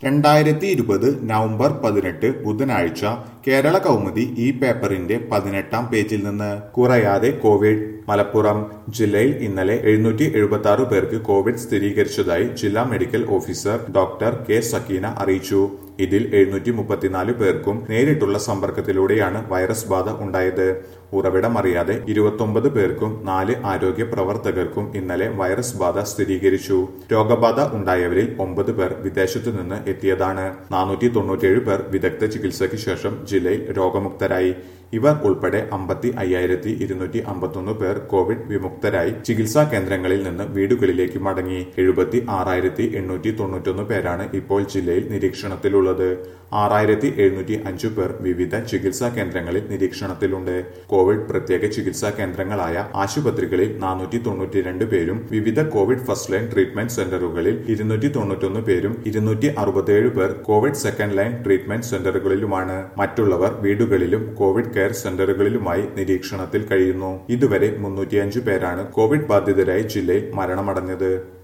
രണ്ടായിരത്തി ഇരുപത് നവംബർ പതിനെട്ട് ബുധനാഴ്ച കേരള കൗമുദി ഈ പേപ്പറിന്റെ പതിനെട്ടാം പേജിൽ നിന്ന് കുറയാതെ കോവിഡ് മലപ്പുറം ജില്ലയിൽ ഇന്നലെ എഴുന്നൂറ്റി എഴുപത്തി ആറ് പേർക്ക് കോവിഡ് സ്ഥിരീകരിച്ചതായി ജില്ലാ medical officer doctor K Sakeena അറിയിച്ചു ഇതിൽ എഴുന്നൂറ്റി മുപ്പത്തിനാല് പേർക്കും നേരിട്ടുള്ള സമ്പർക്കത്തിലൂടെയാണ് വൈറസ് ബാധ ഉണ്ടായത് ഉറവിടം അറിയാതെ ഇരുപത്തൊമ്പത് പേർക്കും നാല് ആരോഗ്യ പ്രവർത്തകർക്കും ഇന്നലെ വൈറസ് ബാധ സ്ഥിരീകരിച്ചു രോഗബാധ ഉണ്ടായവരിൽ ഒമ്പത് പേർ വിദേശത്തു നിന്ന് എത്തിയതാണ് നാനൂറ്റി തൊണ്ണൂറ്റിയേഴ് പേർ വിദഗ്ധ ചികിത്സയ്ക്ക് ശേഷം ജില്ലയിൽ രോഗമുക്തരായി ഇവർ ഉൾപ്പെടെ അമ്പത്തി അയ്യായിരത്തി ഇരുന്നൂറ്റി അമ്പത്തൊന്ന് പേർ കോവിഡ് വിമുക്തരായി ചികിത്സാ കേന്ദ്രങ്ങളിൽ നിന്ന് വീടുകളിലേക്ക് മടങ്ങി എഴുപത്തി ആറായിരത്തി എണ്ണൂറ്റി തൊണ്ണൂറ്റൊന്ന് പേരാണ് ഇപ്പോൾ ജില്ലയിൽ നിരീക്ഷണത്തിലുള്ളത് ആറായിരത്തി എഴുന്നൂറ്റി അഞ്ചു പേർ വിവിധ ചികിത്സാ കേന്ദ്രങ്ങളിൽ നിരീക്ഷണത്തിലുണ്ട് കോവിഡ് പ്രത്യേക ചികിത്സാ കേന്ദ്രങ്ങളായ ആശുപത്രികളിൽ നാനൂറ്റി തൊണ്ണൂറ്റിരണ്ട് പേരും വിവിധ കോവിഡ് ഫസ്റ്റ് ലൈൻ ട്രീറ്റ്മെന്റ് സെന്ററുകളിൽ ഇരുന്നൂറ്റി തൊണ്ണൂറ്റൊന്ന് പേരും ഇരുന്നൂറ്റി അറുപത്തിയേഴ് പേർ കോവിഡ് സെക്കൻഡ് ലൈൻ ട്രീറ്റ്മെന്റ് സെന്ററുകളിലുമാണ് മറ്റുള്ളവർ വീടുകളിലും കോവിഡ് കെയർ സെന്ററുകളിലുമായി നിരീക്ഷണത്തിൽ കഴിയുന്നു ഇതുവരെ മുന്നൂറ്റിയഞ്ച് പേരാണ് കോവിഡ് ബാധിതരായി ജില്ലയിൽ മരണമടഞ്ഞത്